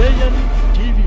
JN TV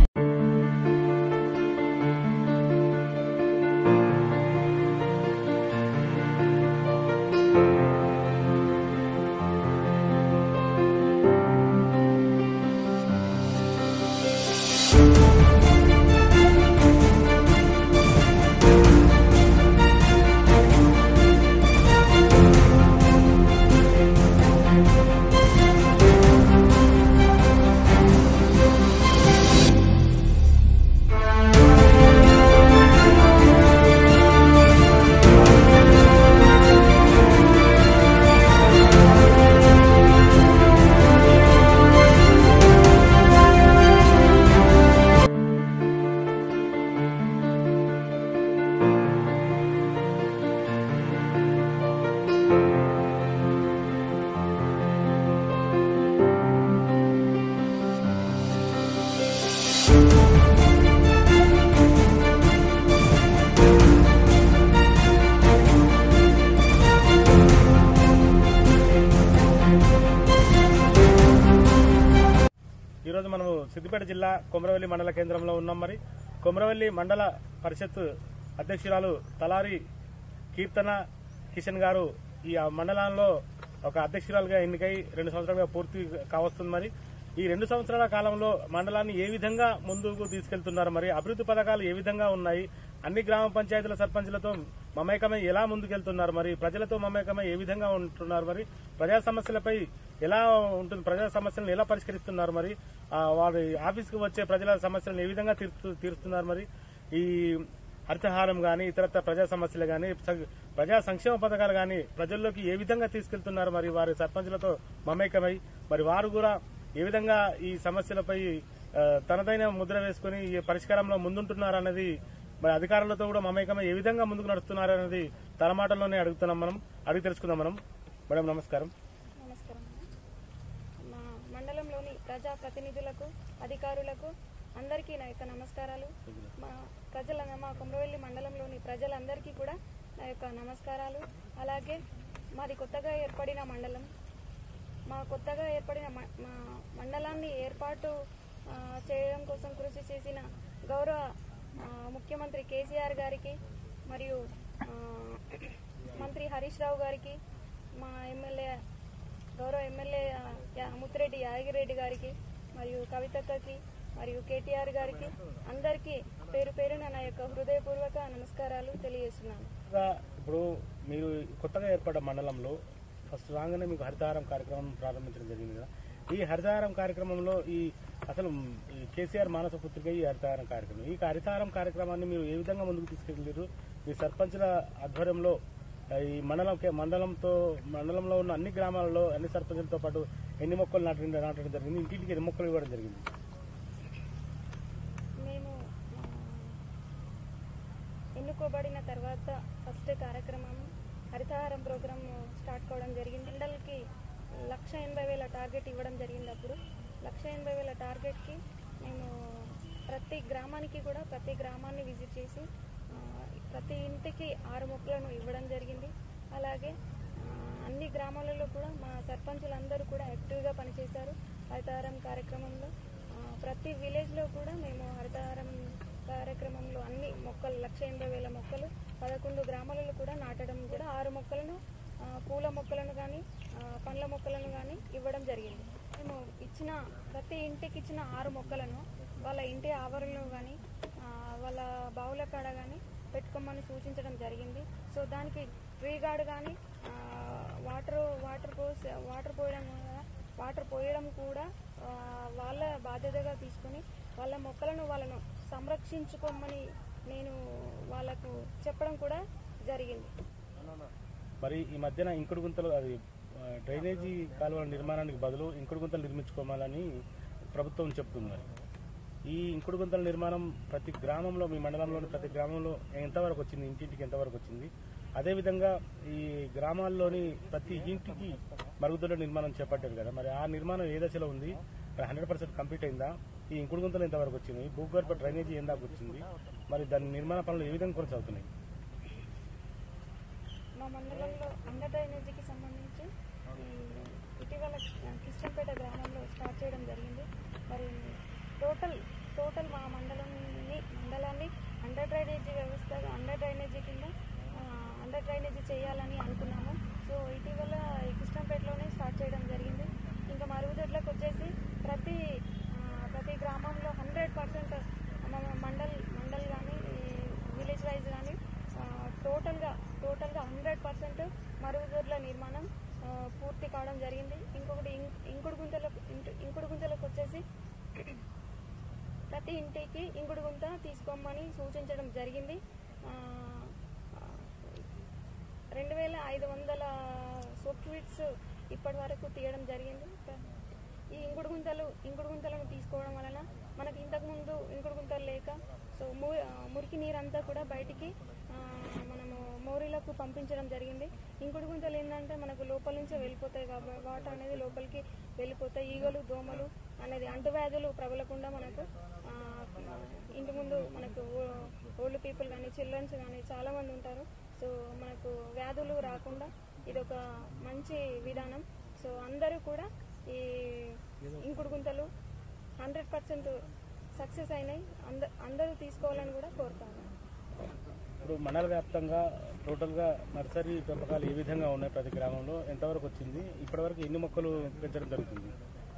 ఈరోజు మనము సిద్దిపేట జిల్లా కొమరవెల్లి మండల కేంద్రంలో ఉన్నాం మరి కొమరవెల్లి మండల పరిషత్ అధ్యక్షురాలు తలారి కీర్తన కిషన్ గారు ఈ ఆ మండలంలో ఒక అధ్యక్షురాలుగా ఎన్నికై రెండు సంవత్సరాలుగా పూర్తి కావస్తుంది మరి ఈ రెండు సంవత్సరాల కాలంలో మండలాన్ని ఏ విధంగా ముందుకు తీసుకెళ్తున్నారు మరి అభివృద్ధి పథకాలు ఏ విధంగా ఉన్నాయి అన్ని గ్రామ పంచాయతీల సర్పంచులతో మమేకమై ఎలా ముందుకెళ్తున్నారు మరి ప్రజలతో మమేకమై ఏ విధంగా ఉంటున్నారు మరి ప్రజా సమస్యలపై ఎలా ఉంటుంది ప్రజా సమస్యలను ఎలా పరిష్కరిస్తున్నారు మరి ఆ, వారి ఆఫీస్కి వచ్చే ప్రజల సమస్యలను ఏ విధంగా తీర్చు తీరుస్తున్నారు మరి ఈ హరితహారం గాని ఇతరత్ర ప్రజా సమస్యలు గాని స- ప్రజా సంక్షేమ పథకాలు గాని ప్రజల్లోకి ఏ విధంగా తీసుకెళ్తున్నారు మరి వారి సర్పంచులతో మమేకమై మరి వారు కూడా ఏ విధంగా ఈ సమస్యలపై ఆ, తనదైన ముద్ర వేసుకుని ఈ పరిష్కారంలో ముందుంటున్నారు అన్నది మరి అధికారులతో కూడా మమేకమై ఏ విధంగా ముందుకు నడుస్తున్నారు అనేది తన మాటల్లోనే అడుగుతున్నాం మనం అడిగి తెలుసుకుందాం మనం మేడం నమస్కారం నమస్కారం మా మండలంలోని ప్రజా ప్రతినిధులకు అధికారులకు అందరికీ నా యొక్క నమస్కారాలు మా ప్రజల మా కుమ్రవెల్లి మండలంలోని ప్రజలందరికీ కూడా నా యొక్క నమస్కారాలు అలాగే మాది కొత్తగా ఏర్పడిన మండలం మా కొత్తగా ఏర్పడిన మ- మా మండలాన్ని ఏర్పాటు ఆ, చేయడం కోసం కృషి చేసిన గౌరవ ఆ, ముఖ్యమంత్రి కేసీఆర్ గారికి మరియు ఆ, మంత్రి హరీష్ రావు గారికి మా ఎమ్మెల్యే గౌరవ ఎమ్మెల్యే ఆ, యా- ముత్తిరెడ్డి యాదగిరెడ్డి గారికి మరియు కవితక్కకి మరియు కేటీఆర్ గారికి అందరికీ పేరు పేరున నా యొక్క హృదయపూర్వక నమస్కారాలు తెలియజేస్తున్నాను ఇంకా ఇప్పుడు మీరు కొత్తగా ఏర్పడ్డ మండలంలో ఫస్ట్ రాగానే మీకు హరితహారం కార్యక్రమం ప్రారంభించడం జరిగింది కదా ఈ హరితహారం కార్యక్రమంలో ఈ అసలు ఈ కేసీఆర్ మానస పుత్రిక ఈ హరితహారం కార్యక్రమం ఈ హరితహారం కార్యక్రమాన్ని మీరు ఏ విధంగా ముందుకు తీసుకెళ్లారు మీ సర్పంచుల ఆధ్వర్యంలో ఆ, ఈ మండలం మండలంతో మండలంలో ఉన్న అన్ని గ్రామాలలో అన్ని సర్పంచులతో పాటు ఎన్ని మొక్కలు నాటడం నాటడం జరిగింది ఇంటింటికి ఎన్ని మొక్కలు ఇవ్వడం జరిగింది మేము ఆ, ఎన్నుకోబడిన తర్వాత ఫస్ట్ కార్యక్రమం హరితహారం ప్రోగ్రామ్ స్టార్ట్ కావడం జరిగింది మండలికి లక్ష ఎనభై వేల టార్గెట్ ఇవ్వడం జరిగింది అప్పుడు లక్ష ఎనభై వేల టార్గెట్కి మేము ప్రతి గ్రామానికి కూడా ప్రతి గ్రామాన్ని విజిట్ చేసి ఆ, ప్రతి ఇంటికి ఆరు మొక్కలను ఇవ్వడం జరిగింది అలాగే ఆ, అన్ని గ్రామాలలో కూడా మా సర్పంచులందరూ కూడా యాక్టివ్గా పనిచేశారు హరితహారం కార్యక్రమంలో ఆ, ప్రతి విలేజ్లో కూడా మేము హరితహారం కార్యక్రమంలో అన్ని మొక్కలు లక్ష ఎనభై వేల మొక్కలు పదకొండు గ్రామాలలో కూడా నాటడం కూడా ఆరు మొక్కలను ఆ, పూల మొక్కలను కానీ పండ్ల మొక్కలను కానీ ఇవ్వడం జరిగింది మేము ఇచ్చిన ప్రతి ఇంటికి ఇచ్చిన ఆరు మొక్కలను వాళ్ళ ఇంటి ఆవరణలో కానీ వాళ్ళ బావుల కాడ కానీ పెట్టుకోమని సూచించడం జరిగింది సో దానికి ట్రీ గార్డ్ కానీ వాటర్ వాటర్ పోసి వాటర్ పోయడం కూడా- వాటర్ పోయడం కూడా ఆ, వాళ్ళ బాధ్యతగా తీసుకొని వాళ్ళ మొక్కలను వాళ్ళను సంరక్షించుకోమని నేను వాళ్ళకు చెప్పడం కూడా జరిగింది మరి ఈ మధ్యన ఇంకుడు గుంతలు అది ఆ, డ్రైనేజీ కాలువల నిర్మాణానికి బదులు ఇంకుడు గుంతలు నిర్మించుకోవాలని ప్రభుత్వం చెప్తుంది మరి ఈ ఇంకుడు గుంతల నిర్మాణం ప్రతి గ్రామంలో మీ మండలంలోని ప్రతి గ్రామంలో ఎంతవరకు వచ్చింది ఇంటింటికి ఎంతవరకు వచ్చింది అదేవిధంగా ఈ గ్రామాల్లోని ప్రతి ఇంటికి మరుగుదొడ్ల నిర్మాణం చేపట్టారు కదా మరి ఆ నిర్మాణం ఏ దశలో ఉంది హండ్రెడ్ పర్సెంట్ కంప్లీట్ అయిందా ఈ ఇంకుడు గుంతలు ఎంతవరకు వచ్చింది భూగర్భ డ్రైనేజీ ఎంత వచ్చింది మరి దాని నిర్మాణ పనులు ఏ విధంగా కొనసాగుతున్నాయి మా మండలంలో అండర్ డ్రైనేజీకి సంబంధించి ఈ ఇటీవల కిష్టంపేట గ్రామంలో స్టార్ట్ చేయడం జరిగింది మరి రోడ్ ప్రతి ఇంటికి ఇంకుడు గుంత తీసుకోమని సూచించడం జరిగింది ఆ, రెండు వేల ఐదు వందల సోప్ ట్వీట్స్ ఇప్పటి వరకు తీయడం జరిగింది ఈ ఇంకుడు గుంతలు ఇంకుడు గుంతలను తీసుకోవడం వలన మనకి ఇంతకుముందు ఇంకుడు గుంతలు లేక సో ము ఆ, మురికి నీరంతా కూడా బయటికి ఆ, మనము మోరీలకు పంపించడం జరిగింది ఇంకుడు గుంతలు ఏంటంటే మనకు లోపల నుంచే వెళ్ళిపోతాయి కాబట్టి వాటర్ అనేది లోపలికి వెళ్ళిపోతాయి ఈగలు దోమలు అనేది అంటువ్యాధులు ప్రబలకుండా మనకు ఆ, ఇంటి ముందు మనకు ఓల్డ్ పీపుల్ కానీ చిల్డ్రన్స్ కానీ చాలా మంది ఉంటారు సో మనకు వ్యాధులు రాకుండా ఇది ఒక మంచి విధానం సో అందరూ కూడా ఈ ఇంకుడు గుంతలు హండ్రెడ్ పర్సెంట్ సక్సెస్ అయినాయి అంద అందరూ తీసుకోవాలని కూడా కోరుతాను ఇప్పుడు మండల వ్యాప్తంగా టోటల్గా నర్సరీ పెంపకాలు ఏ విధంగా ఉన్నాయి ప్రతి గ్రామంలో ఎంతవరకు వచ్చింది ఇప్పటివరకు ఎన్ని మొక్కలు పెంచడం జరుగుతుంది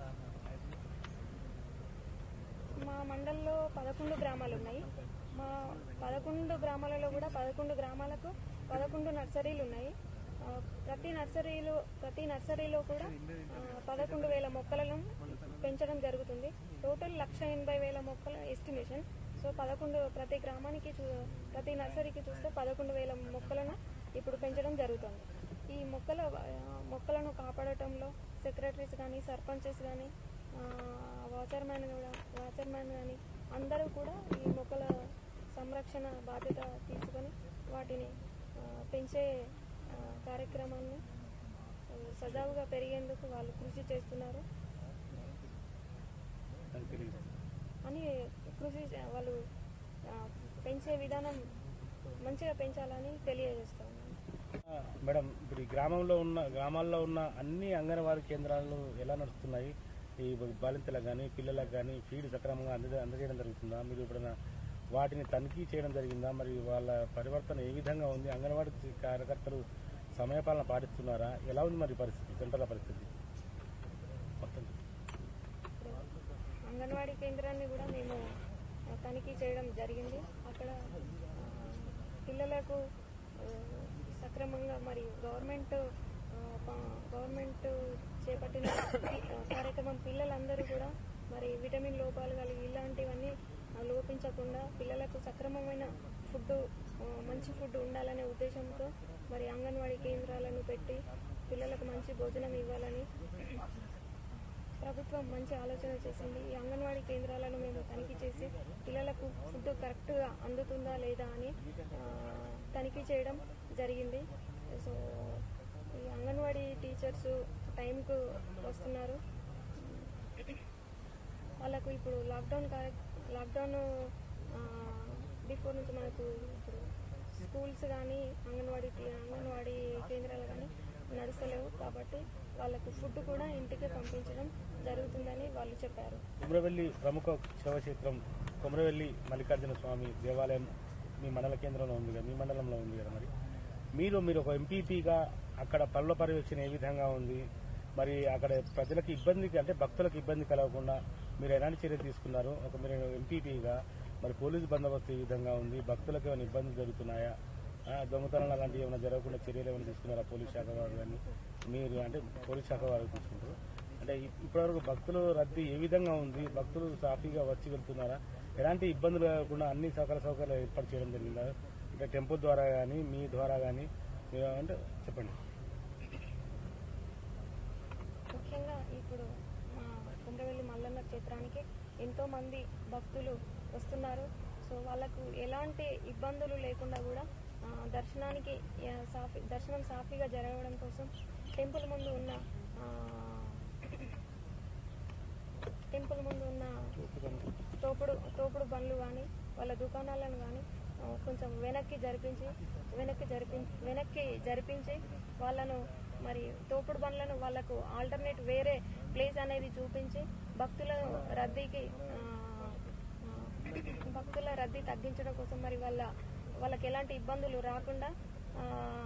మా మండలంలో పదకొండు గ్రామాలు ఉన్నాయి మా పదకొండు గ్రామాలలో కూడా పదకొండు గ్రామాలకు పదకొండు నర్సరీలు ఉన్నాయి ఆ, ప్రతి నర్సరీలో ప్రతి నర్సరీలో కూడా ఆ, పదకొండు వేల మొక్కలను పెంచడం జరుగుతుంది టోటల్ లక్ష ఎనభై వేల మొక్కల ఎస్టిమేషన్ సో పదకొండు ప్రతి గ్రామానికి చూ- ప్రతి నర్సరీకి చూస్తే పదకొండు వేల మొక్కలను ఇప్పుడు పెంచడం జరుగుతుంది ఈ మొక్కల ఆ, మొక్కలను కాపాడటంలో సెక్రటరీస్ కానీ సర్పంచెస్ కానీ వాచర్మ్యాన్ కూడా వాచర్మ్యాన్ కానీ అందరూ కూడా ఈ మొక్కల సంరక్షణ బాధ్యత తీసుకొని వాటిని ఆ, పెంచే ఆ, కార్యక్రమాన్ని ఆ, సజావుగా పెరిగేందుకు వాళ్ళు కృషి చేస్తున్నారు నాకు తెలియదు అని కృషి చే- వాళ్ళు ఆ, పెంచే విధానం మంచిగా పెంచాలని తెలియజేస్తాను ఆ, మేడం ఇప్పుడు ఈ గ్రామంలో ఉన్న గ్రామాల్లో ఉన్న అన్ని అంగన్వాడీ కేంద్రాలు ఎలా నడుస్తున్నాయి ఈ బాలింతలకు కానీ పిల్లలకు కానీ ఫీడ్ సక్రమంగా అంద అందజేయడం జరుగుతుందా మీరు ఎప్పుడైనా వాటిని తనిఖీ చేయడం జరిగిందా మరి వాళ్ళ పరివర్తన ఏ విధంగా ఉంది అంగన్వాడీ కార్యకర్తలు సమయపాలన పాటిస్తున్నారా ఎలా ఉంది మరి పరిస్థితి సెంటర్ల పరిస్థితి మొత్తం ఇప్పుడు అంగన్వాడీ కేంద్రాన్ని కూడా మేము ఆ, తనిఖీ చేయడం జరిగింది అక్కడ ఆ, పిల్లలకు ఆ, సక్రమంగా మరి గవర్నమెంట్ ఆ, ప- గవర్నమెంట్ చేపట్టిన పి- ఆ, కార్యక్రమం పిల్లలందరూ కూడా మరి విటమిన్ లోపాలు కలిగి ఇలాంటివన్నీ ఆ, లోపించకుండా పిల్లలకు సక్రమమైన ఫుడ్ ఆ, మంచి ఫుడ్ ఉండాలనే ఉద్దేశంతో మరి అంగన్వాడీ కేంద్రాలను పెట్టి పిల్లలకు మంచి భోజనం ఇవ్వాలని ప్రభుత్వం మంచి ఆలోచన చేసింది ఈ అంగన్వాడీ కేంద్రాలను మేము తనిఖీ చేసి పిల్లలకు ఫుడ్ కరెక్ట్గా అందుతుందా లేదా అని ఆ, తనిఖీ చేయడం జరిగింది సో ఈ అంగన్వాడీ టీచర్స్ టైంకు వస్తున్నారు వాళ్ళకు ఇప్పుడు లాక్డౌన్ కార్య లాక్డౌన్ బిఫోర్ నుంచి మనకు ఇప్పుడు స్కూల్స్ కానీ అంగన్వాడీ టీ- అంగన్వాడీ కేంద్రాలు కానీ నడుస్తలేవు కాబట్టి వాళ్ళకు ఫుడ్ కూడా ఇంటికి పంపించడం జరుగుతుందని వాళ్ళు చెప్పారు కుమ్రవెల్లి ప్రముఖ శివక్షేత్రం కుమ్రవెల్లి మల్లికార్జున స్వామి దేవాలయం మీ మండల కేంద్రంలో ఉంది కదా మీ మండలంలో ఉంది కదా మరి మీరు మీరు ఒక ఎంపీపీగా అక్కడ పనుల పర్యవేక్షణ ఏ విధంగా ఉంది మరి అక్కడ ప్రజలకు ఇబ్బందికి అంటే భక్తులకు ఇబ్బంది కలగకుండా మీరు ఎలాంటి చర్యలు తీసుకున్నారు ఒక మీరు ఎంపీపీగా మరి పోలీసు బందోబస్తు ఏ విధంగా ఉంది భక్తులకు ఏమైనా ఇబ్బందులు జరుగుతున్నాయా ఆ, దొంగతనాలు అలాంటివి ఏమైనా జరగకుండా చర్యలు ఏమైనా తీసుకున్నారా పోలీస్ శాఖ వారు కానీ మీరు అంటే పోలీస్ శాఖ వారు తీసుకుంటారు అంటే ఇ- ఇప్పటివరకు భక్తులు రద్దీ ఏ విధంగా ఉంది భక్తులు సాఫీగా వచ్చి వెళ్తున్నారా ఎలాంటి ఇబ్బందులు లేకుండా అన్ని సకల సౌకర్యాలు ఏర్పాటు చేయడం జరిగిందా అంటే టెంపుల్ ద్వారా కానీ మీ ద్వారా కానీ అంటే చెప్పండి ముఖ్యంగా ఇప్పుడు మా కుండ్రవెల్లి మల్లన్న క్షేత్రానికి ఎంతో మంది భక్తులు వస్తున్నారు సో వాళ్ళకు ఎలాంటి ఇబ్బందులు లేకుండా కూడా ఆ, దర్శనానికి ఆ, సాఫీ దర్శనం సాఫీగా జరగడం కోసం టెంపుల్ ముందు ఉన్న ఆ, టెంపుల్ ముందు ఉన్న తోపుడు తోపుడు బండ్లు కానీ వాళ్ళ దుకాణాలను కానీ కొంచెం వెనక్కి జరిపించి వెనక్కి జరిపి వెనక్కి జరిపించి వాళ్ళను మరి తోపుడు బండ్లను వాళ్ళకు ఆల్టర్నేట్ వేరే ప్లేస్ అనేది చూపించి భక్తుల రద్దీకి ఆ, ఆ, భక్తుల రద్దీ తగ్గించడం కోసం మరి వాళ్ళ వాళ్ళకి ఎలాంటి ఇబ్బందులు రాకుండా ఆ,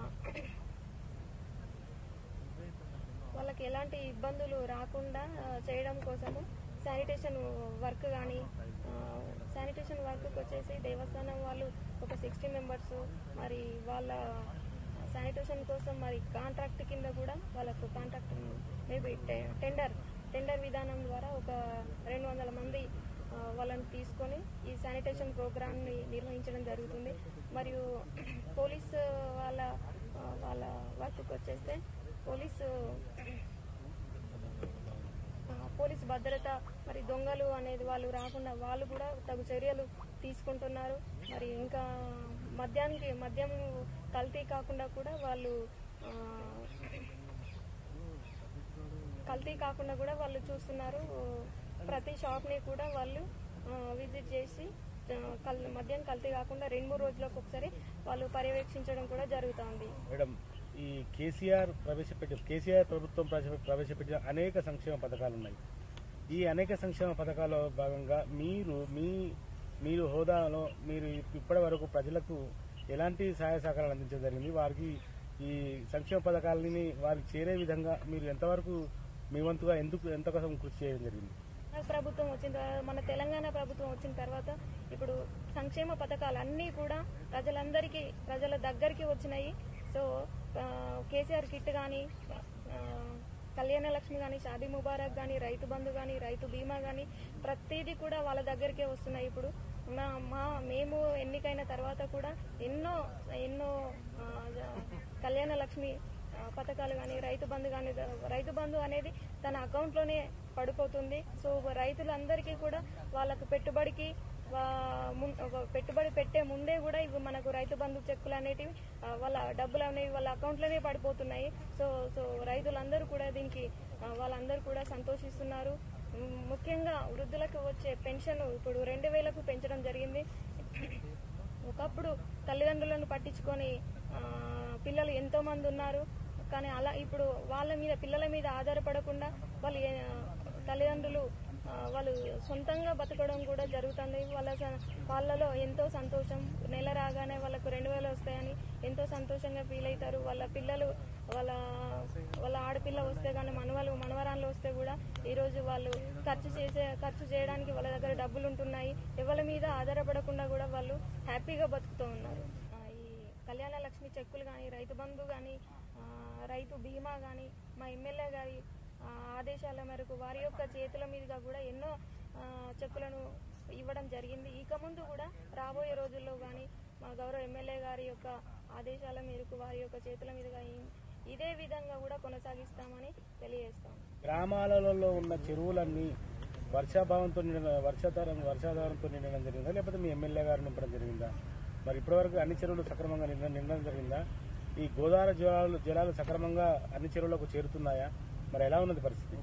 వాళ్ళకి ఎలాంటి ఇబ్బందులు రాకుండా ఆ, చేయడం కోసము శానిటేషన్ వర్క్ కానీ శానిటేషన్ వర్క్ వచ్చేసి దేవస్థానం వాళ్ళు ఒక సిక్స్టీ మెంబర్స్ మరి వాళ్ళ శానిటేషన్ కోసం మరి కాంట్రాక్ట్ కింద కూడా వాళ్ళకు కాంట్రాక్ట్ మేబీ టెండర్ టెండర్ విధానం ద్వారా ఒక రెండు వందల మంది ఆ, వాళ్ళని తీసుకొని ఈ శానిటేషన్ ప్రోగ్రామ్ని నిర్వహించడం జరుగుతుంది మరియు పోలీస్ వాళ్ళ ఆ, వాళ్ళ వర్క్కి వచ్చేస్తే పోలీసు ఆ, పోలీసు భద్రత మరి దొంగలు అనేది వాళ్ళు రాకుండా వాళ్ళు కూడా తగు చర్యలు తీసుకుంటున్నారు మరి ఇంకా మద్యానికి మద్యం కల్తీ కాకుండా కూడా వాళ్ళు ఆ, కల్తీ కాకుండా కూడా వాళ్ళు చూస్తున్నారు ప్రతి షాప్ని కూడా వాళ్ళు ఆ, విజిట్ చేసి ఆ, కల్ మద్యం కల్తీ కాకుండా రెండు మూడు రోజులకు ఒకసారి వాళ్ళు పర్యవేక్షించడం కూడా జరుగుతుంది మేడం ఈ కేసీఆర్ ప్రవేశపెట్టి కేసీఆర్ ప్రభుత్వం ప్రవేశ- ప్రవేశపెట్టిన అనేక సంక్షేమ పథకాలు ఉన్నాయి ఈ అనేక సంక్షేమ పథకాల్లో భాగంగా మీరు మీ మీరు హోదాలో మీరు ఇప్పటి వరకు ప్రజలకు ఎలాంటి సహాయ సహకారాలు అందించడం జరిగింది వారికి ఈ సంక్షేమ పథకాలని వారికి చేరే విధంగా మీరు ఎంతవరకు మీ వంతుగా ఎందుకు ఎంతకోసం కృషి చేయడం జరిగింది మన ప్రభుత్వం వచ్చిన తర్వాత మన తెలంగాణ ప్రభుత్వం వచ్చిన తర్వాత ఇప్పుడు సంక్షేమ పథకాలు అన్నీ కూడా ప్రజలందరికీ ప్రజల దగ్గరికి వచ్చినాయి సో ఆ, కేసీఆర్ కిట్ కానీ కళ్యాణ లక్ష్మి కానీ షాదీ ముబారక్ కానీ రైతు బంధు కానీ రైతు బీమా కానీ ప్రతిదీ కూడా వాళ్ళ దగ్గరికే వస్తున్నాయి ఇప్పుడు మా మా మేము ఎన్నికైన తర్వాత కూడా ఎన్నో ఎన్నో ఆ, కళ్యాణ లక్ష్మి ఆ, పథకాలు కానీ రైతు బంధు కానీ రైతు బంధు అనేది తన అకౌంట్లోనే పడిపోతుంది సో రైతులందరికీ కూడా వాళ్ళకు పెట్టుబడికి వా- మున్- ఒక పెట్టుబడి పెట్టే ముందే కూడా ఇవి మనకు రైతు బంధు చెక్కులు అనేటివి ఆ, వాళ్ళ డబ్బులు అనేవి వాళ్ళ అకౌంట్లోనే పడిపోతున్నాయి సో సో రైతులందరూ కూడా దీనికి ఆ, వాళ్ళందరూ కూడా సంతోషిస్తున్నారు మ్, ముఖ్యంగా వృద్ధులకు వచ్చే పెన్షన్ ఇప్పుడు రెండు వేలకు పెంచడం జరిగింది ఒకప్పుడు తల్లిదండ్రులను పట్టించుకొని ఆ, పిల్లలు ఎంతో మంది ఉన్నారు కానీ అలా ఇప్పుడు వాళ్ళ మీద పిల్లల మీద ఆధారపడకుండా వాళ్ళు ఏ- తల్లిదండ్రులు ఆ, వాళ్ళు సొంతంగా బతకడం కూడా జరుగుతుంది వాళ్ళ స- వాళ్ళలో ఎంతో సంతోషం నెల రాగానే వాళ్ళకు రెండు వేలు వస్తాయని ఎంతో సంతోషంగా ఫీల్ అవుతారు వాళ్ళ పిల్లలు వాళ్ళ వాళ్ళ ఆడపిల్ల వస్తే కానీ మనవలు మనవరాళ్ళు వస్తే కూడా ఈరోజు వాళ్ళు ఖర్చు చేసే ఖర్చు చేయడానికి వాళ్ళ దగ్గర డబ్బులు ఉంటున్నాయి ఎవరి మీద ఆధారపడకుండా కూడా వాళ్ళు హ్యాపీగా బతుకుతూ ఉన్నారు ఆ, ఈ కళ్యాణ లక్ష్మి చెక్కులు కానీ రైతు బంధు కానీ రైతు బీమా కానీ మా ఎమ్మెల్యే గారి ఆ, ఆదేశాల మేరకు వారి యొక్క చేతుల మీదుగా కూడా ఎన్నో ఆ, చెక్కులను ఇవ్వడం జరిగింది ఇక ముందు కూడా రాబోయే రోజుల్లో కానీ మా గౌరవ ఎమ్మెల్యే గారి యొక్క ఆదేశాల మేరకు వారి యొక్క చేతుల మీదుగా ఇ- ఇదే విధంగా కూడా కొనసాగిస్తామని తెలియజేస్తాం గ్రామాలలో ఉన్న చెరువులన్నీ వర్షాభావంతో నిండిన వర్షాధారం వర్షాధారంతో నిండడం జరిగిందా లేకపోతే మీ ఎమ్మెల్యే గారు నింపడం జరిగిందా మరి ఇప్పటివరకు అన్ని చెరువులు సక్రమంగా నిండ నిండడం జరిగిందా ఈ గోదావరి జలాలు జలాలు సక్రమంగా అన్ని చెరువులకు చేరుతున్నాయా మరి ఎలా ఉన్నది పరిస్థితి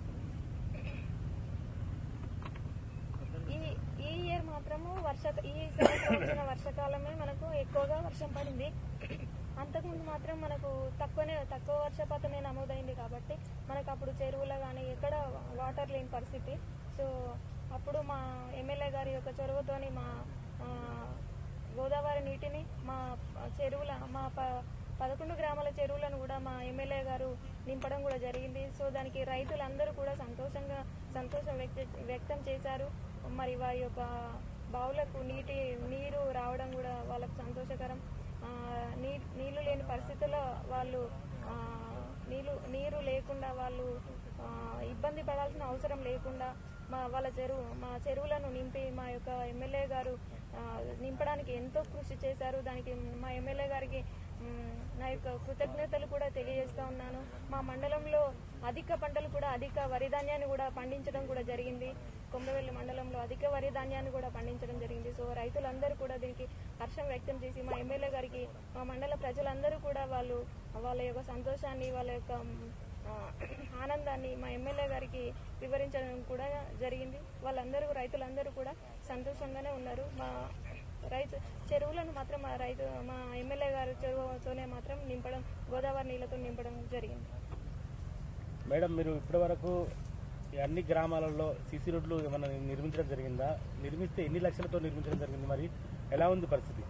ఈ ఈ ఇయర్ మాత్రము వర్ష ఈ సంవత్సరం వచ్చిన వర్షాకాలమే మనకు ఎక్కువగా వర్షం పడింది అంతకుముందు మాత్రం మనకు తక్కువనే తక్కువ వర్షపాతమే నమోదైంది కాబట్టి మనకు అప్పుడు చెరువులో కానీ ఎక్కడ వాటర్ లేని పరిస్థితి సో అప్పుడు మా ఎమ్మెల్యే గారి యొక్క చొరవతోని మా ఆ, గోదావరి నీటిని మా చెరువుల మా ప పదకొండు గ్రామాల చెరువులను కూడా మా ఎమ్మెల్యే గారు నింపడం కూడా జరిగింది సో దానికి రైతులందరూ కూడా సంతోషంగా సంతోషం వ్యక్త వ్యక్తం చేశారు మరి వారి యొక్క బావులకు నీటి నీరు రావడం కూడా వాళ్ళకు సంతోషకరం ఆ, నీ నీళ్లు లేని పరిస్థితుల్లో వాళ్ళు ఆ, నీళ్ళు నీరు లేకుండా వాళ్ళు ఆ, ఇబ్బంది పడాల్సిన అవసరం లేకుండా మా వాళ్ళ చెరువు మా చెరువులను నింపి మా యొక్క ఎమ్మెల్యే గారు ఆ, నింపడానికి ఎంతో కృషి చేశారు దానికి మా ఎమ్మెల్యే గారికి మ్, నా యొక్క కృతజ్ఞతలు కూడా తెలియజేస్తా ఉన్నాను మా మండలంలో అధిక పంటలు కూడా అధిక వరి ధాన్యాన్ని కూడా పండించడం కూడా జరిగింది కొమ్మరవెల్లి మండలంలో అధిక వరి ధాన్యాన్ని కూడా పండించడం జరిగింది సో రైతులందరూ కూడా దీనికి హర్షం వ్యక్తం చేసి మా ఎమ్మెల్యే గారికి మా మండల ప్రజలందరూ కూడా వాళ్ళు వాళ్ళ యొక్క సంతోషాన్ని వాళ్ళ యొక్క మ్, ఆ, ఆనందాన్ని మా ఎమ్మెల్యే గారికి వివరించడం కూడా జరిగింది వాళ్ళందరూ రైతులందరూ కూడా సంతోషంగానే ఉన్నారు మా రైతు చెరువులను మాత్రం మా రైతు మా ఎమ్మెల్యే గారు చెరువుతోనే మాత్రం నింపడం గోదావరి నీళ్ళతో నింపడం జరిగింది మేడం మీరు ఇప్పటివరకు ఈ అన్ని గ్రామాలలో సీసీ రోడ్లు ఏమైనా నిర్మించడం జరిగిందా నిర్మిస్తే ఎన్ని లక్షలతో నిర్మించడం జరిగింది మరి ఎలా ఉంది పరిస్థితి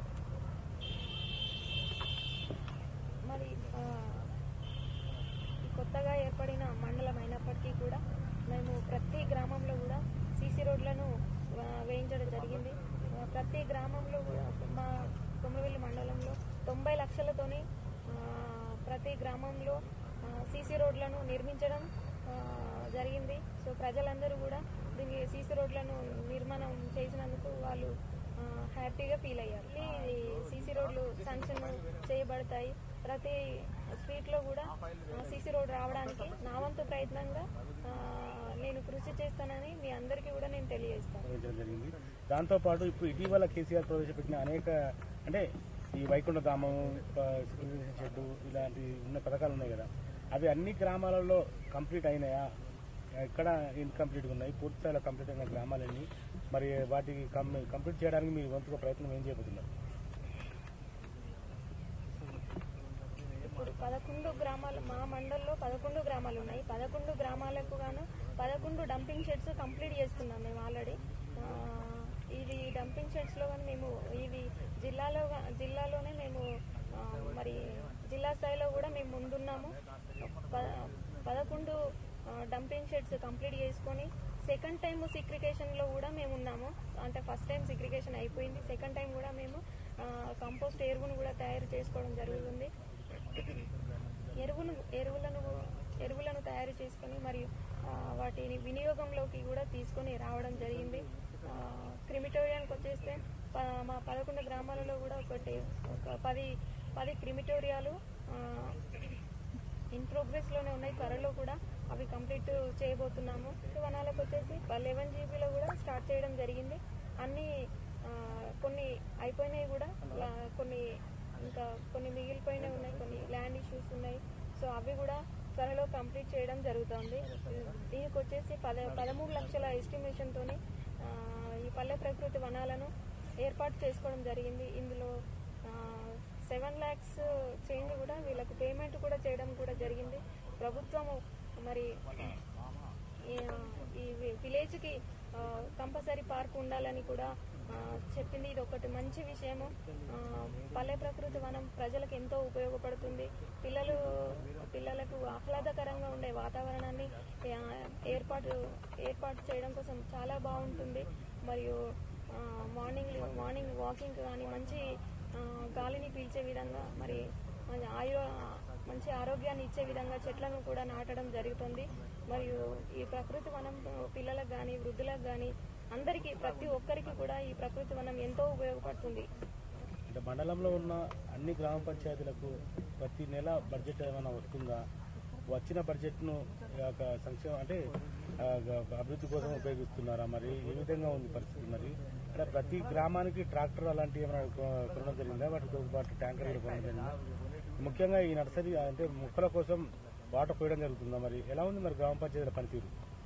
మరి ఆ, ఈ కొత్తగా ఏర్పడిన మండలం అయినప్పటికీ కూడా మేము ప్రతి గ్రామంలో కూడా సీసీ రోడ్లను ఆ, వేయించడం జరిగింది ఆ, ప్రతి గ్రామంలో కూడా మా కొమ్మరవెల్లి మండలంలో తొంభై లక్షలతోని ఆ, ప్రతి గ్రామంలో సీసీ రోడ్లను నిర్మించడం ఆ, జరిగింది సో ప్రజలందరూ కూడా దీనికి సీసీ రోడ్లను నిర్మాణం చేసిన వాళ్ళు ఆ, హ్యాపీగా ఫీల్ అయ్యారు ఇది సీసీ రోడ్లు శాంక్షన్ చేయబడతాయి ప్రతి స్ట్రీట్లో కూడా సీసీ రోడ్ రావడానికి నా వంతు ప్రయత్నంగా ఆ, నేను కృషి చేస్తానని మీ అందరికీ కూడా నేను తెలియజేస్తాను నిర్వహించడం జరిగింది దాంతోపాటు ఇప్పుడు ఇటీవల కేసీఆర్ ప్రవేశపెట్టిన అనేక అంటే ఈ వైకుంఠ ధామం సెక్యూరిటీ షెడ్ ఇలాంటి ఉన్న పథకాలు ఉన్నాయి కదా అవి అన్ని గ్రామాలలో కంప్లీట్ అయినాయా ఎక్కడ ఇన్కంప్లీట్గా ఉన్నాయి పూర్తి స్థాయిలో కంప్లీట్ అయిన గ్రామాలన్నీ మరి వాటికి కం- కంప్లీట్ చేయడానికి మీ వంతుగా ప్రయత్నం ఏం చేయబోతున్నారు ఇప్పుడు పదకొండు గ్రామాలు మా మండల్లో పదకొండు గ్రామాలు ఉన్నాయి పదకొండు గ్రామాలకు గాను పదకొండు డంపింగ్ షెడ్స్ కంప్లీట్ చేసుకున్నాం మేము ఆల్రెడీ ఆ, ఇది డంపింగ్ షెడ్స్ లో కానీ మేము ఇది జిల్లాలో గా- జిల్లాలోనే మేము ఆ, మరి జిల్లా స్థాయిలో కూడా మేము ముందున్నాము ప- పదకొండు ఆ, డంపింగ్ షెడ్స్ కంప్లీట్ చేసుకొని సెకండ్ టైం సిగ్రిగేషన్ లో కూడా మేము ఉన్నాము అంటే ఫస్ట్ టైం సిగ్రిగేషన్ అయిపోయింది సెకండ్ టైం కూడా మేము ఆ, కంపోస్ట్ ఎరువును కూడా తయారు చేసుకోవడం జరుగుతుంది ఎరువును ఎరువులను ఎరువులను తయారు చేసుకొని మరియు ఆ, వాటిని వినియోగంలోకి కూడా తీసుకొని రావడం జరిగింది ఆ, క్రిమిటోరియానికి వచ్చేస్తే ప- మా పదకొండు గ్రామాలలో కూడా ఒకటి ఒక పది పది క్రిమిటోరియాలు ఆ, ఇన్ ప్రోగ్రెస్ లోనే ఉన్నాయి త్వరలో కూడా అవి కంప్లీట్ చేయబోతున్నాము వనాలకు వచ్చేసి లెవెన్ జీబీలో కూడా స్టార్ట్ చేయడం జరిగింది అన్ని ఆ, కొన్ని అయిపోయినాయి కూడా లా- కొన్ని ఇంకా కొన్ని మిగిలిపోయినవి ఉన్నాయి కొన్ని ల్యాండ్ ఇష్యూస్ ఉన్నాయి సో అవి కూడా త్వరలో కంప్లీట్ చేయడం జరుగుతుంది దీనికి వచ్చేసి పద పదమూడు లక్షల ఎస్టిమేషన్ తోని ఆ, ఈ పల్లె ప్రకృతి వనాలను ఏర్పాటు చేసుకోవడం జరిగింది ఇందులో సెవెన్ ల్యాక్స్ చేంజ్ కూడా వీళ్ళకు పేమెంట్ కూడా చేయడం కూడా జరిగింది ప్రభుత్వము మరి ఈ- ఈ విలేజ్ కి కంపల్సరీ పార్క్ ఉండాలని కూడా ఆ, చెప్పింది ఇది ఒకటి మంచి విషయము ఆ, పల్లె ప్రకృతి వనం ప్రజలకు ఎంతో ఉపయోగపడుతుంది పిల్లలు పిల్లలకు ఆహ్లాదకరంగా ఉండే వాతావరణాన్ని ఆ, ఏర్పాటు ఏర్పాటు చేయడం కోసం చాలా బాగుంటుంది మరియు ఆ, మార్నింగ్ మార్నింగ్ వాకింగ్ కానీ మంచి ఆ, గాలిని పీల్చే విధంగా మరి మన ఆయు మంచి ఆరోగ్యాన్ని ఇచ్చే విధంగా చెట్లను కూడా నాటడం జరుగుతుంది మరియు ఈ ప్రకృతి వనం పిల్లలకు కానీ వృద్ధులకు కానీ అందరికీ ప్రతి ఒక్కరికి కూడా ఈ ప్రకృతి వనం ఎంతో ఉపయోగపడుతుంది అంటే మండలంలో ఉన్న అన్ని గ్రామ పంచాయతీలకు ప్రతి నెల బడ్జెట్ ఏమైనా వస్తుందా వచ్చిన బడ్జెట్ను ఈ యొక్క సంక్షేమ అంటే ఆ, గ- అభివృద్ధి కోసం ఉపయోగిస్తున్నారా మరి ఏ విధంగా ఉంది పరిస్థితి మరి అంటే ప్రతి గ్రామానికి ట్రాక్టర్ అలాంటివి ఏమైనా కొ- కొనడం జరిగిందా వాటితో పాటు ట్యాంకర్ కూడా కొనడం జరిగిందా ముఖ్యంగా ఈ నర్సరీ అంటే మొక్కల కోసం వాటర్ పోయడం జరుగుతుందా మరి ఎలా ఉంది మరి గ్రామ పంచాయతీల పనితీరు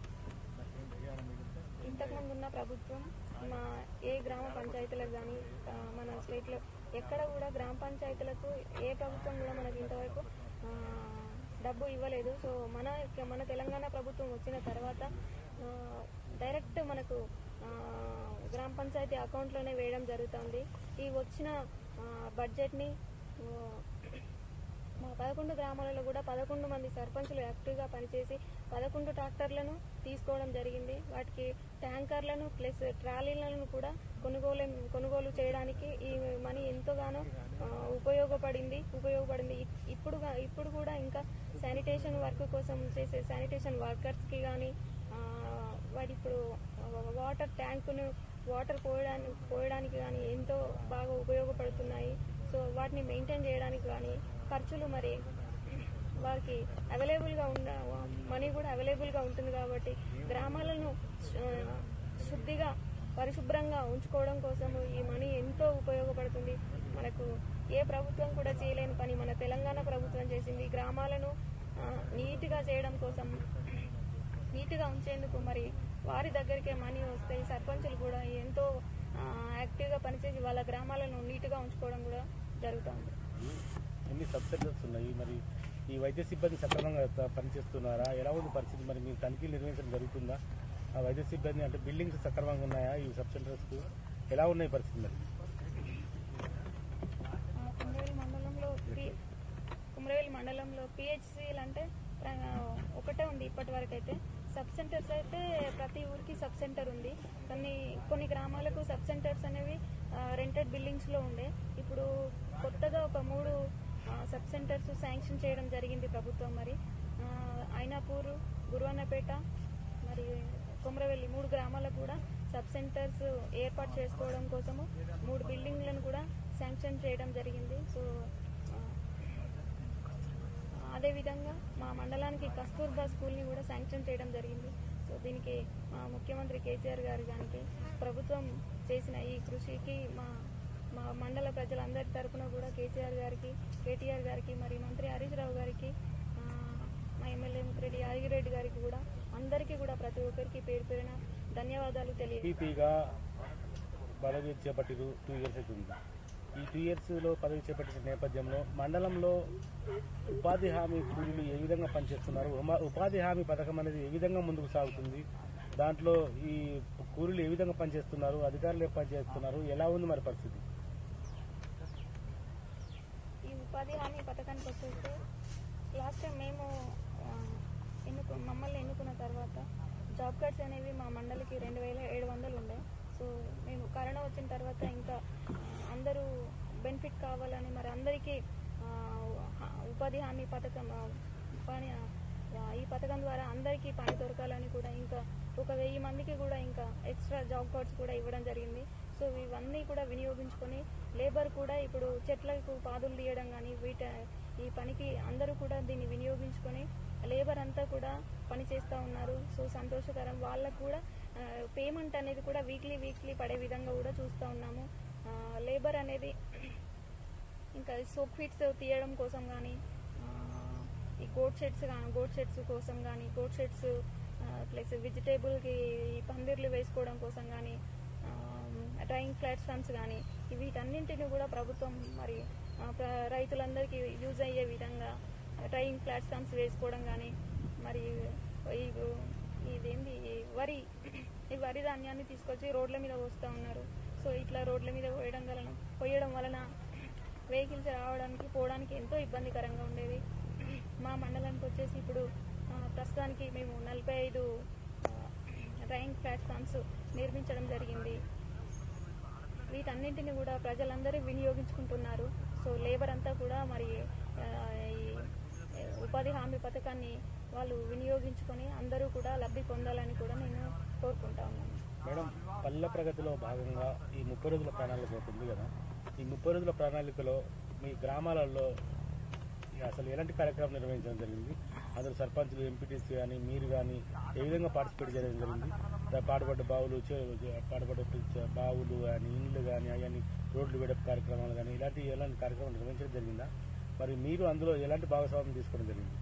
ఇంతకుముందు ఉన్న ప్రభుత్వం మా ఏ గ్రామ పంచాయతీలకు కానీ మన స్టేట్లో ఎక్కడ కూడా గ్రామ పంచాయతీలకు ఏ ప్రభుత్వం కూడా మనకి ఇంతవరకు ఆ, డబ్బు ఇవ్వలేదు సో మన మన తెలంగాణ ప్రభుత్వం వచ్చిన తర్వాత ఆ, డైరెక్ట్ మనకు ఆ, గ్రామ పంచాయతీ అకౌంట్లోనే వేయడం జరుగుతుంది ఈ వచ్చిన ఆ, బడ్జెట్ని ఆ, మా పదకొండు గ్రామాలలో కూడా పదకొండు మంది సర్పంచులు యాక్టివ్గా పనిచేసి పదకొండు ట్రాక్టర్లను తీసుకోవడం జరిగింది వాటికి ట్యాంకర్లను ప్లస్ ట్రాలీలను కూడా కొనుగోలు కొనుగోలు చేయడానికి ఈ మనీ ఎంతోగానో ఆ, ఉపయోగపడింది ఉపయోగపడింది ఇప్- ఇప్పుడు గా- ఇప్పుడు కూడా ఇంకా శానిటేషన్ వర్క్ కోసం చేసే శానిటేషన్ వర్కర్స్కి కానీ వాటి ఇప్పుడు వాటర్ ట్యాంకును వాటర్ పోయడానికి పోయడానికి కానీ ఎంతో బాగా ఉపయోగపడుతున్నాయి సో వాటిని మెయింటైన్ చేయడానికి కానీ ఖర్చులు మరి వారికి అవైలబుల్గా ఉన్న మనీ కూడా అవైలబుల్గా ఉంటుంది కాబట్టి గ్రామాలను ఆ, శుద్ధిగా పరిశుభ్రంగా ఉంచుకోవడం కోసము ఈ మనీ ఎంతో ఉపయోగపడుతుంది మనకు ఏ ప్రభుత్వం కూడా చేయలేని పని మన తెలంగాణ ప్రభుత్వం చేసింది గ్రామాలను ఆ, నీట్గా చేయడం కోసం నీట్గా ఉంచేందుకు మరి వారి దగ్గరికే మనీ వస్తాయి సర్పంచులు కూడా ఎంతో ఆ, యాక్టివ్గా పనిచేసి వాళ్ళ గ్రామాలను నీట్గా ఉంచుకోవడం కూడా జరుగుతుంది ఎన్ని సబ్ సెంటర్స్ ఉన్నాయి మరి ఈ వైద్య సిబ్బంది సక్రమంగా త- పనిచేస్తున్నారా ఎలా ఉంది పరిస్థితి మరి మీరు తనిఖీలు నిర్వహించడం జరుగుతుందా ఆ వైద్య సిబ్బంది అంటే బిల్డింగ్స్ సక్రమంగా ఉన్నాయా ఈ సబ్ సెంటర్స్ కు ఎలా ఉన్నాయి పరిస్థితి మరి ఆ, కుమ్రవేలి మండలంలో పి- కుమ్రవేలి మండలంలో పిహెచ్సిలు అంటే ప్ర- ఒకటే ఉంది ఇప్పటి వరకు అయితే సబ్ సెంటర్స్ అయితే ప్రతి ఊరికి సబ్ సెంటర్ ఉంది కొన్ని కొన్ని గ్రామాలకు సబ్ సెంటర్స్ అనేవి రెంటెడ్ బిల్డింగ్స్ లో ఉండే ఇప్పుడు కొత్తగా ఒక మూడు ఆ, సబ్ సెంటర్స్ శాంక్షన్ చేయడం జరిగింది ప్రభుత్వం మరి ఆ, ఐనాపూర్ గురువన్నపేట మరి కొమరవెల్లి మూడు గ్రామాలకు కూడా సబ్ సెంటర్స్ ఏర్పాటు చేసుకోవడం కోసము మూడు బిల్డింగ్లను కూడా శాంక్షన్ చేయడం జరిగింది సో ఆ, అదేవిధంగా మా మండలానికి కస్తూర్బా స్కూల్ని కూడా శాంక్షన్ చేయడం జరిగింది సో దీనికి మా ముఖ్యమంత్రి కేసీఆర్ గారు గారికి ప్రభుత్వం చేసిన ఈ కృషికి మా మా మండల ప్రజలందరి తరపున కూడా కేసీఆర్ గారికి కేటీఆర్ గారికి మరి మంత్రి హరీష్ రావు గారికి ఆ, మా ఎమ్మెల్యే ముత్తిరెడ్డి యాదగిరెడ్డి గారికి కూడా అందరికీ కూడా ప్రతి ఒక్కరికి పేరు పేరున ధన్యవాదాలు తెలియ పీపీగా పదవి చేపట్టి టూ ఇయర్స్ అవుతుంది ఈ టూ ఇయర్స్లో పదవి చేపట్టిన నేపథ్యంలో మండలంలో ఉపాధి హామీ కూలీలు ఏ విధంగా పనిచేస్తున్నారు ఉమా- ఉపాధి హామీ పథకం అనేది ఏ విధంగా ముందుకు సాగుతుంది దాంట్లో ఈ కూలీలు ఏ విధంగా పనిచేస్తున్నారు అధికారులు ఏ పనిచేస్తున్నారు ఎలా ఉంది మరి పరిస్థితి ఈ ఉపాధి హామీ పథకానికి వచ్చేస్తే లాస్ట్ టైం మేము ఆ, ఎన్నుకు మమ్మల్ని ఎన్నుకున్న తర్వాత జాబ్ కార్డ్స్ అనేవి మా మండలికి రెండు వేల ఏడు వందలు ఉండే సో మేము కరోనా వచ్చిన తర్వాత ఇంకా ఆ, అందరూ బెనిఫిట్ కావాలని మరి అందరికీ ఆ, హా- ఉపాధి హామీ పథకం ఆ, పని ఆ, ఈ పథకం ద్వారా అందరికీ పని దొరకాలని కూడా ఇంకా ఒక వెయ్యి మందికి కూడా ఇంకా ఎక్స్ట్రా జాబ్ కార్డ్స్ కూడా ఇవ్వడం జరిగింది సో ఇవన్నీ కూడా వినియోగించుకొని లేబర్ కూడా ఇప్పుడు చెట్లకు పాదులు తీయడం కానీ వీట ఈ పనికి అందరూ కూడా దీన్ని వినియోగించుకొని లేబర్ అంతా కూడా పని చేస్తూ ఉన్నారు సో సంతోషకరం వాళ్ళకు కూడా పేమెంట్ అనేది కూడా వీక్లీ వీక్లీ పడే విధంగా కూడా చూస్తూ ఉన్నాము లేబర్ అనేది ఇంకా సోప్ ఫిట్స్ తీయడం కోసం కానీ ఈ గోట్ షెడ్స్ కానీ గోట్ షెడ్స్ కోసం కానీ గోట్ షెడ్స్ ప్లస్ వెజిటేబుల్కి ఈ పందిర్లు వేసుకోవడం కోసం కానీ డ్రైయింగ్ ప్లాట్ఫామ్స్ కానీ వీటన్నింటిని కూడా ప్రభుత్వం మరి ఆ, ప్ర- రైతులందరికీ యూజ్ అయ్యే విధంగా డ్రైయింగ్ ప్లాట్ఫామ్స్ వేసుకోవడం కానీ మరి ఈ ఇదేంది ఈ వరి ఈ వరి ధాన్యాన్ని తీసుకొచ్చి రోడ్ల మీద పోస్తూ ఉన్నారు సో ఇట్లా రోడ్ల మీద పోయడం వలన పోయడం వలన వెహికల్స్ రావడానికి పోవడానికి ఎంతో ఇబ్బందికరంగా ఉండేది మా మండలానికి వచ్చేసి ఇప్పుడు ఆ, ప్రస్తుతానికి మేము నలభై ఐదు డ్రైయింగ్ ప్లాట్ఫామ్స్ నిర్మించడం జరిగింది వీటన్నింటిని కూడా ప్రజలందరూ వినియోగించుకుంటున్నారు సో లేబర్ అంతా కూడా మరి ఆ, ఈ ఉపాధి హామీ పథకాన్ని వాళ్ళు వినియోగించుకొని అందరూ కూడా లబ్ధి పొందాలని కూడా నేను కోరుకుంటా ఉన్నాను మేడం పల్లె ప్రగతిలో భాగంగా ఈ ముప్పై రోజుల ప్రణాళిక ఒకటి ఉంది కదా ఈ ముప్పై రోజుల ప్రణాళికలో మీ గ్రామాలలో ఈ అసలు ఎలాంటి కార్యక్రమం నిర్వహించడం జరిగింది అందరూ సర్పంచులు ఎంపీటీసీ కానీ మీరు కానీ ఏ విధంగా పార్టిసిపేట్ చేయడం జరిగింది దా- పాడుపడ్డ బావులు చే- చే- పాడుపడ్డ చే- బావులు కానీ ఇండ్లు కానీ అవన్నీ రోడ్లు వేడప్ కార్యక్రమాలు కానీ ఇలాంటి ఎలాంటి కార్యక్రమాలు నిర్వహించడం జరిగిందా మరి మీరు అందులో ఎలాంటి భాగస్వామ్యం తీసుకోవడం జరిగింది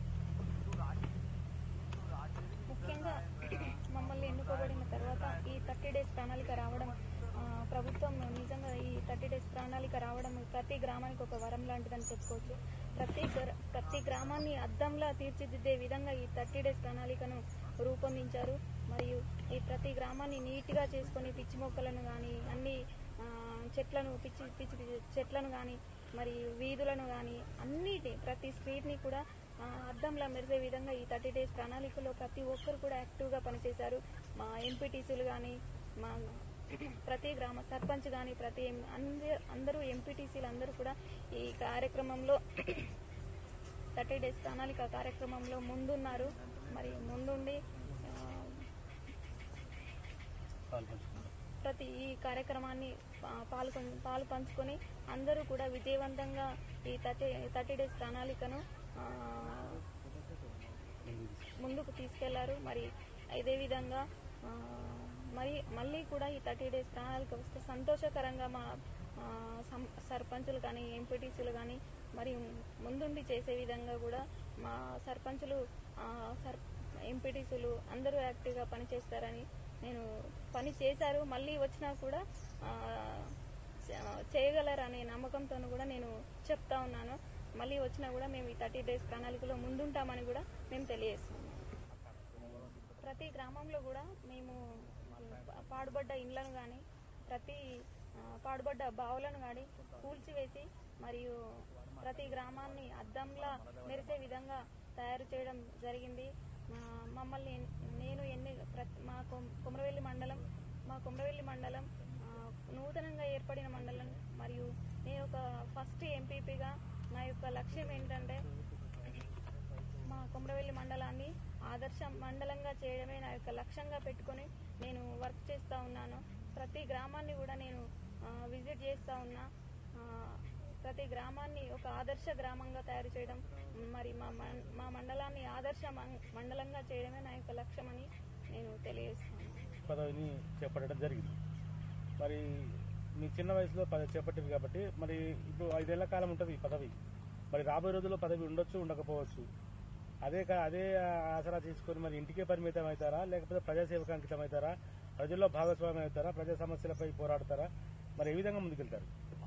ముఖ్యంగా మమ్మల్ని ఎన్నుకోబడిన తర్వాత ఈ థర్టీ డేస్ ప్రణాళిక రావడం ఆ, ప్రభుత్వం నిజంగా ఈ థర్టీ డేస్ ప్రణాళిక రావడం ప్రతి గ్రామానికి ఒక వరం లాంటిదని చెప్పుకోవచ్చు ప్రతి గ్ర- ప్రతి గ్రామాన్ని అద్దంలా తీర్చిదిద్దే విధంగా ఈ థర్టీ డేస్ ప్రణాళికను రూపొందించారు మరియు ఈ ప్రతి గ్రామాన్ని నీట్గా చేసుకొని పిచ్చి మొక్కలను కానీ అన్ని ఆ, చెట్లను పిచ్చి పిచ్చి పిచ్చి చెట్లను కానీ మరి వీధులను కానీ అన్నిటి ప్రతి స్ట్రీట్ని కూడా ఆ, అద్దంలా మెరిసే విధంగా ఈ థర్టీ డేస్ ప్రణాళికలో ప్రతి ఒక్కరు కూడా యాక్టివ్గా పనిచేశారు మా ఎంపీటీసీలు కానీ మా ప్రతి గ్రామ సర్పంచ్ కానీ ప్రతి ఎం- అందరు అందరూ ఎంపీటీసీలు అందరూ కూడా ఈ కార్యక్రమంలో థర్టీ డేస్ ప్రణాళిక కార్యక్రమంలో ముందున్నారు మరి ముందుండి ఆ, పాల్పంచుకున్నారు ప్రతి ఈ కార్యక్రమాన్ని పా- పాల్గొని పాలు పంచుకొని అందరూ కూడా విజయవంతంగా ఈ థర్టీ థర్టీ డేస్ ప్రణాళికను ఆ, ముందుకు తీసుకెళ్లారు మరి ఇదే విధంగా ఆ, మరి మళ్ళీ కూడా ఈ థర్టీ డేస్ ప్రణాళిక వస్తే సంతోషకరంగా మా ఆ, సం- సర్పంచులు కానీ ఎంపీటీసీలు కానీ మరి ముందుండి చేసే విధంగా కూడా మా సర్పంచులు ఆ, సర్ ఎంపీటీసీలు అందరూ యాక్టివ్గా పనిచేస్తారని నేను పని చేశారు మళ్ళీ వచ్చినా కూడా ఆ, చే- చేయగలరనే నమ్మకంతో కూడా నేను చెప్తా ఉన్నాను మళ్ళీ వచ్చినా కూడా మేము ఈ థర్టీ డేస్ ప్రణాళికలో ముందుంటామని కూడా మేము తెలియజేస్తున్నాం ప్రతి గ్రామంలో కూడా మేము పా- పాడుబడ్డ ఇండ్లను కానీ ప్రతి ఆ, పాడుబడ్డ బావులను కానీ కూల్చివేసి మరియు ప్రతి గ్రామాన్ని అద్దంలా మెరిసే విధంగా తయారు చేయడం జరిగింది ఆ, మమ్మల్ని ఎన్- నేను ఎన్ని ప్రతి మా కొమ్- కొమరవెల్లి మండలం మా కొమరవెల్లి మండలం ఆ, నూతనంగా ఏర్పడిన మండలం మరియు నేను ఒక ఫస్ట్ ఎంపీపీగా నా యొక్క లక్ష్యం ఏంటంటే మా కొమరవెల్లి మండలాన్ని ఆదర్శ మండలంగా చేయడమే నా యొక్క లక్ష్యంగా పెట్టుకొని నేను వర్క్ చేస్తూ ఉన్నాను ప్రతి గ్రామాన్ని కూడా నేను ఆ, విజిట్ చేస్తూ ఉన్నా ఆ, ప్రతి గ్రామాన్ని ఒక ఆదర్శ గ్రామంగా తయారు చేయడం మరి మా మం- మా మండలాన్ని ఆదర్శ మం- మండలంగా చేయడమే నా యొక్క లక్ష్యమని నేను తెలియజేస్తున్నాను పదవిని చేపట్టడం జరిగింది మరి మీ చిన్న వయసులో పదవి చేపట్టింది కాబట్టి మరి ఇప్పుడు ఐదేళ్ల కాలం ఉంటుంది ఈ పదవి మరి రాబోయే రోజుల్లో పదవి ఉండొచ్చు ఉండకపోవచ్చు అదే కా- అదే ఆసరా తీసుకొని మరి ఇంటికే పరిమితం అవుతారా లేకపోతే ప్రజాసేవకు అంకితం అవుతారా ప్రజల్లో భాగస్వామ్యం అవుతారా ప్రజా సమస్యలపై పోరాడతారా మరి ఏ విధంగా ముందుకెళ్తారు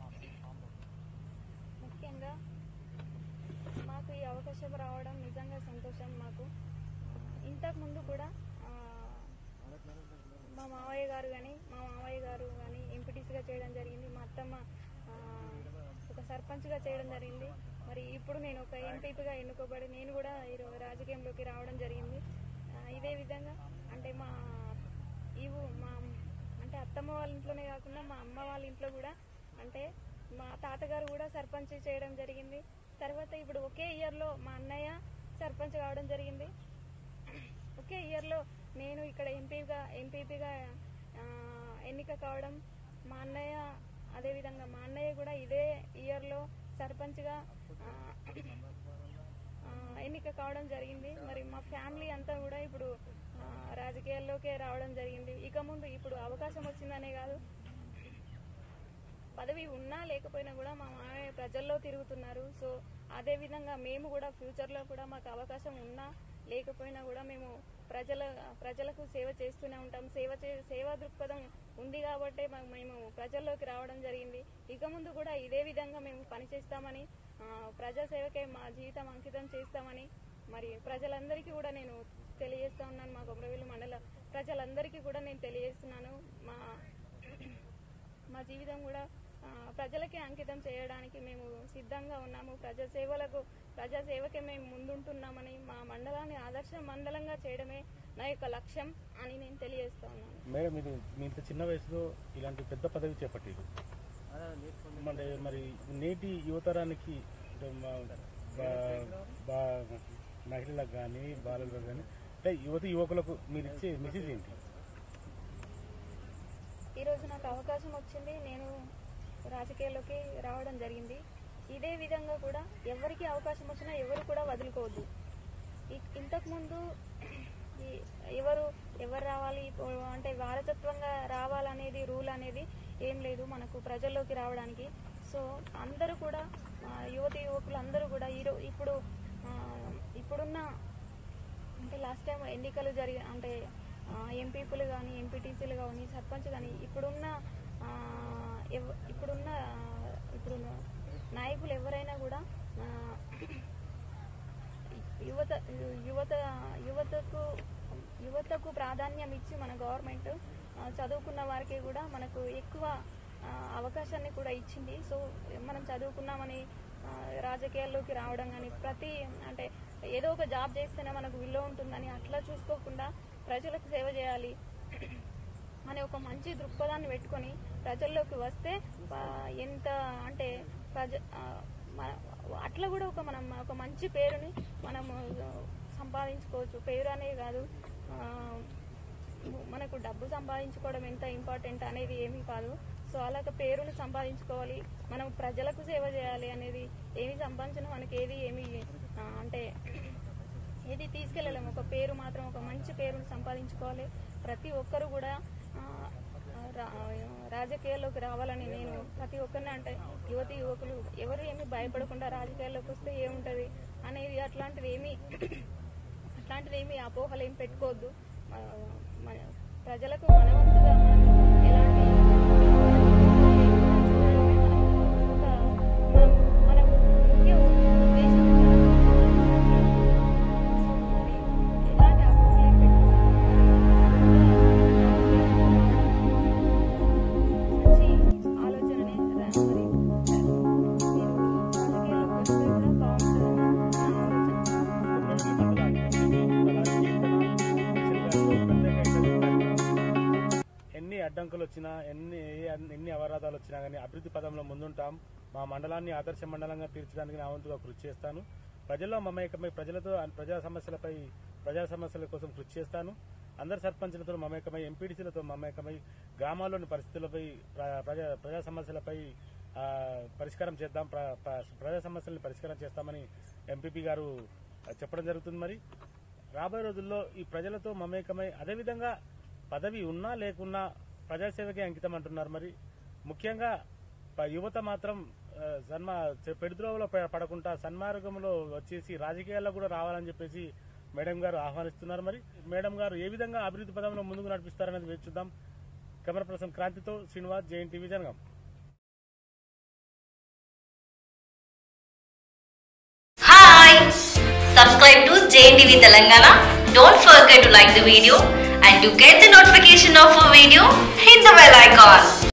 ముఖ్యంగా మాకు ఈ అవకాశం రావడం నిజంగా సంతోషం మాకు ఇంతకు ముందు కూడా ఆ, మా మావయ్య గారు కానీ మా మావయ్య గారు కానీ ఎంపీటీసీగా చేయడం జరిగింది మా అత్తమ్మ ఆ, ఒక సర్పంచ్గా చేయడం జరిగింది మరి ఇప్పుడు నేను ఒక ఎంపీపీగా ఎన్నుకోబడి నేను కూడా ఈరోజు రాజకీయంలోకి రావడం జరిగింది ఆ, ఇదే విధంగా అంటే మా ఇవు మా అంటే అత్తమ్మ వాళ్ళ ఇంట్లోనే కాకుండా మా అమ్మ వాళ్ళ ఇంట్లో కూడా అంటే మా తాతగారు కూడా సర్పంచ్ చేయడం జరిగింది తర్వాత ఇప్పుడు ఒకే ఇయర్లో మా అన్నయ్య సర్పంచ్ కావడం జరిగింది ఒకే ఇయర్లో నేను ఇక్కడ ఎంపీగా ఎంపీపీగా ఎన్నిక కావడం మా అన్నయ్య అదేవిధంగా మా అన్నయ్య కూడా ఇదే ఇయర్లో సర్పంచ్గా ఆ, ఆ, ఎన్నిక కావడం జరిగింది మరి మా ఫ్యామిలీ అంతా కూడా ఇప్పుడు ఆ, రాజకీయాల్లోకే రావడం జరిగింది ఇక ముందు ఇప్పుడు అవకాశం వచ్చిందనే కాదు పదవి ఉన్నా లేకపోయినా కూడా మా మామయ్య ప్రజల్లో తిరుగుతున్నారు సో అదే విధంగా మేము కూడా ఫ్యూచర్లో కూడా మాకు అవకాశం ఉన్నా లేకపోయినా కూడా మేము ప్రజల ప్రజలకు సేవ చేస్తూనే ఉంటాం సేవ చే సేవా దృక్పథం ఉంది కాబట్టే మా- మేము ప్రజల్లోకి రావడం జరిగింది ఇక ముందు కూడా ఇదే విధంగా మేము పనిచేస్తామని ఆ, ప్రజాసేవకే మా జీవితం అంకితం చేస్తామని మరి ప్రజలందరికీ కూడా నేను తెలియజేస్తా ఉన్నాను మా కొమరవెల్లి మండల ప్రజలందరికీ కూడా నేను తెలియజేస్తున్నాను మా మా జీవితం కూడా ఆ, ప్రజలకే అంకితం చేయడానికి మేము సిద్ధంగా ఉన్నాము ప్రజా సేవలకు ప్రజా సేవకే మేము ముందుంటున్నామని మా మండలాన్ని ఆదర్శ మండలంగా చేయడమే నా యొక్క లక్ష్యం అని నేను తెలియజేస్తా ఉన్నాను మేడం ఇది మీ ఇంత చిన్న వయసులో ఇలాంటి పెద్ద పదవి చేపట్టారు అంటే మరి నేటి యువతరానికి అంటే మా- బా- బా- మహిళలకు కానీ బాలలకు కానీ అంటే యువతి యువకులకు మీరు ఇచ్చే మెసేజ్ ఏంటి ఈరోజు నాకు అవకాశం వచ్చింది నేను రాజకీయాల్లోకి రావడం జరిగింది ఇదే విధంగా కూడా ఎవరికి అవకాశం వచ్చినా ఎవరు కూడా వదులుకోవద్దు ఇ- ఇంతకుముందు ఈ ఎవరు ఎవరు రావాలి ఇప్పుడు అంటే వారసత్వంగా రావాలనేది రూల్ అనేది ఏం లేదు మనకు ప్రజల్లోకి రావడానికి సో అందరూ కూడా ఆ, యువతి యువకులు అందరూ కూడా ఈరో ఇప్పుడు ఆ, ఇప్పుడున్న అంటే లాస్ట్ టైం ఎన్నికలు జరిగి అంటే ఎంపీపీలు కానీ ఎంపీటీసీలు కానీ సర్పంచ్ కానీ ఇప్పుడున్న ఆ, ఎవ- ఇప్పుడున్న ఆ, ఇప్పుడున్న నాయకులు ఎవరైనా కూడా ఆ, యువత యువత యువతకు యువతకు ప్రాధాన్యం ఇచ్చి మన గవర్నమెంట్ ఆ, చదువుకున్న వారికి కూడా మనకు ఎక్కువ ఆ, అవకాశాన్ని కూడా ఇచ్చింది సో మనం చదువుకున్నామని ఆ, రాజకీయాల్లోకి రావడం కానీ ప్రతి అంటే ఏదో ఒక జాబ్ చేస్తేనే మనకు విలువ ఉంటుందని అట్లా చూసుకోకుండా ప్రజలకు సేవ చేయాలి అనే ఒక మంచి దృక్పథాన్ని పెట్టుకొని ప్రజల్లోకి వస్తే ఆ, ఎంత అంటే ప్రజ ఆ, మన- అట్లా కూడా ఒక మనం ఒక మంచి పేరుని మనం సంపాదించుకోవచ్చు పేరు అనేది కాదు ఆ, మనకు డబ్బు సంపాదించుకోవడం ఎంత ఇంపార్టెంట్ అనేది ఏమీ కాదు సో అలాగ పేరుని సంపాదించుకోవాలి మనం ప్రజలకు సేవ చేయాలి అనేది ఏమి సంపాదించిన మనకి ఏది ఏమి ఆ, అంటే ఏది తీసుకెళ్ళలేము ఒక పేరు మాత్రం ఒక మంచి పేరుని సంపాదించుకోవాలి ప్రతి ఒక్కరు కూడా ఆ, రా- రాజకీయాల్లోకి రావాలని నేను ప్రతి ఒక్కరిని అంటే యువతి యువకులు ఎవరు ఏమి భయపడకుండా రాజకీయాల్లోకి వస్తే ఏముంటది అనేది అట్లాంటిది ఏమి అట్లాంటిది ఏమి అపోహలు ఏమి పెట్టుకోవద్దు ఆ, మన ప్రజలకు మనవంతుగా మనం ఎలాంటి ఒక మనం మన ముఖ్య ఉద్దేశం ఎలాంటి అపోహలు ఏమి మంచి ఆలోచననే రా- మరి మీరు రాజకీయాల్లోకి వస్తే కూడా బాగుంటుందని నా ఆలోచన ఎన్ని అడ్డంకులు వచ్చినా ఎన్ని ఎన్ని అవరాధాలు వచ్చినా కానీ అభివృద్ధి పదంలో ముందుంటాం మా మండలాన్ని ఆదర్శ మండలంగా తీర్చడానికి నా వంతుగా కృషి చేస్తాను ప్రజల్లో మమేకమై ప్రజలతో ప్రజా సమస్యలపై ప్రజా సమస్యల కోసం కృషి చేస్తాను అందరు సర్పంచులతో మమేకమై ఎంపీడీసీలతో మమేకమై గ్రామాల్లోని పరిస్థితులపై ప్ర- ప్రజా ప్రజా సమస్యలపై ఆ, పరిష్కారం చేద్దాం ప్ర- ప్ర- ప్రజా సమస్యలను పరిష్కారం చేస్తామని ఎంపీపీ గారు చెప్పడం జరుగుతుంది మరి రాబోయే రోజుల్లో ఈ ప్రజలతో మమేకమై అదేవిధంగా పదవి ఉన్నా లేకున్నా ప్రజాసేవకే అంకితం అంటున్నారు మరి ముఖ్యంగా ప- యువత మాత్రం ఆ, సన్మా చె- పెడుద్రోవలో ప- పడకుండా సన్మార్గంలో వచ్చేసి రాజకీయాల్లో కూడా రావాలని చెప్పేసి మేడం గారు ఆహ్వానిస్తున్నారు మరి మేడం గారు ఏ విధంగా అభివృద్ధి పదంలో ముందుకు నడిపిస్తారనేది వేచి చూద్దాం కెమెరా పర్సన్ క్రాంతితో Srinivas Jain TV Jangaon Hi! Subscribe to JNTV Telangana. Don't forget to like the video and to get the notification of a video, hit the bell icon.